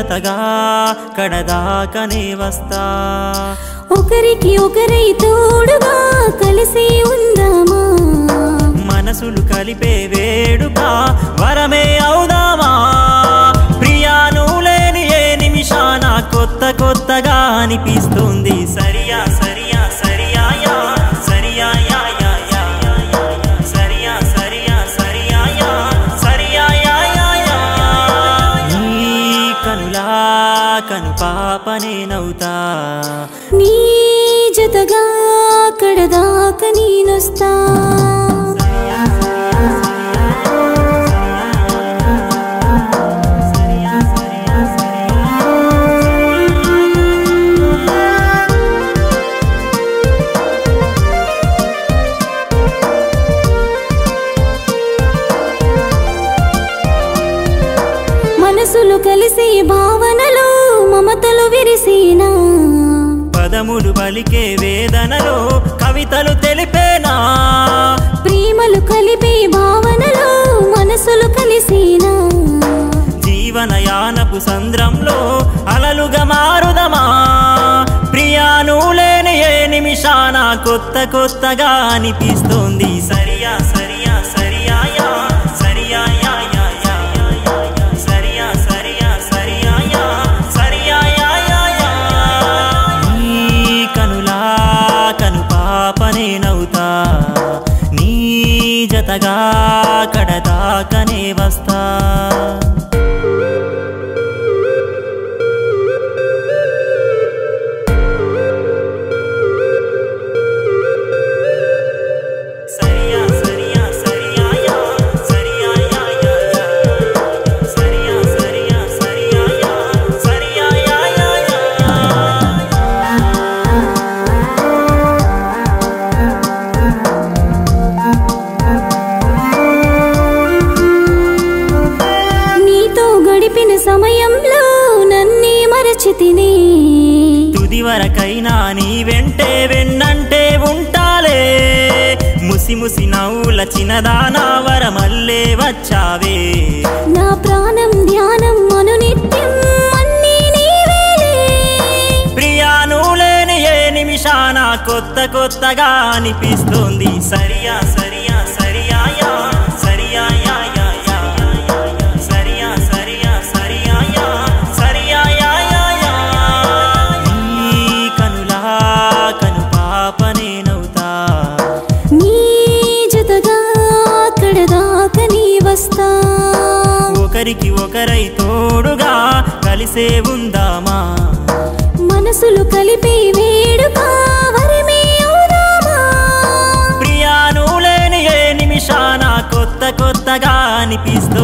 జతగా కడదాకనే వస్తా ఒకరికి ఒకరై తోడుగా కలిసి ఉందామా మనసులు కలిపే వేడుక వరమే అవుదామా ప్రియాను లేని ఏ నిమిషాన కొత్త కొత్తగా అనిపిస్తుంది సరియా సరియా సరియా యా సరియా యా యా యా యా యా యా. సరియా సరియా సరియా యా సరియా యా యా యా. నీ కనులా కను పాపనేనవుతా నీ జతగా కడదాక నేనొస్తా మనసులు కలిసి భావనలు మమతలు విరిసినా పదములు పలికే వేదనలో కవితలు తెలిపేనా ప్రేమలు కలిపి భావనలు మనసులు కలిసినా జీవనయానపు సంద్రంలో అలలుగా మారుదమా ప్రియాను లేని ఏ నిమిషాన కొత్త కొత్తగా అనిపిస్తోంది సరియా సరియా సరియా యా సరియా యా యా యా యా యా యా. సరియా సరియా సరియా యా సరియా యా యా యా. నీ కనులా కను పాపనేనవుతా నీ జతగా కడదాకనే వస్తా సరియా సరియా సరియా యా సరియా యా యా యా సరియా సరియా సరియా యా సరియా యా యా యా నీతో గడిపిన సమయంలో నన్నే మరచితిని తుది వరకైనా నీ వెంటే వెన్నంటే ఉంటాలే ముసి ముసి నవ్వుల చిన్నదానా వరమల్లే వచ్చావే నా ప్రాణం ధ్యానం అనునిత్యం అన్నీ నీవేలే ప్రియాను లేని ఏ నిమిషాన కొత్త కొత్తగా అనిపిస్తోంది సరియా సరియా సరియా యా సరియా యా యా యా యా యా యా. సరియా సరియా సరియా యా సరియా యా యా యా. నీ కనులా కను పాపనేనవుతా నీ జతగా కడదాక నీ వస్తా ఒకరికి ఒకరై తోడుగా కలిసే ఉందామా మనసులు కలిపి వేడుక వరమే అవుదామా ప్రియాను లేని ఏ నిమిషాన కొత్త కొత్తగా అనిపిస్తోంది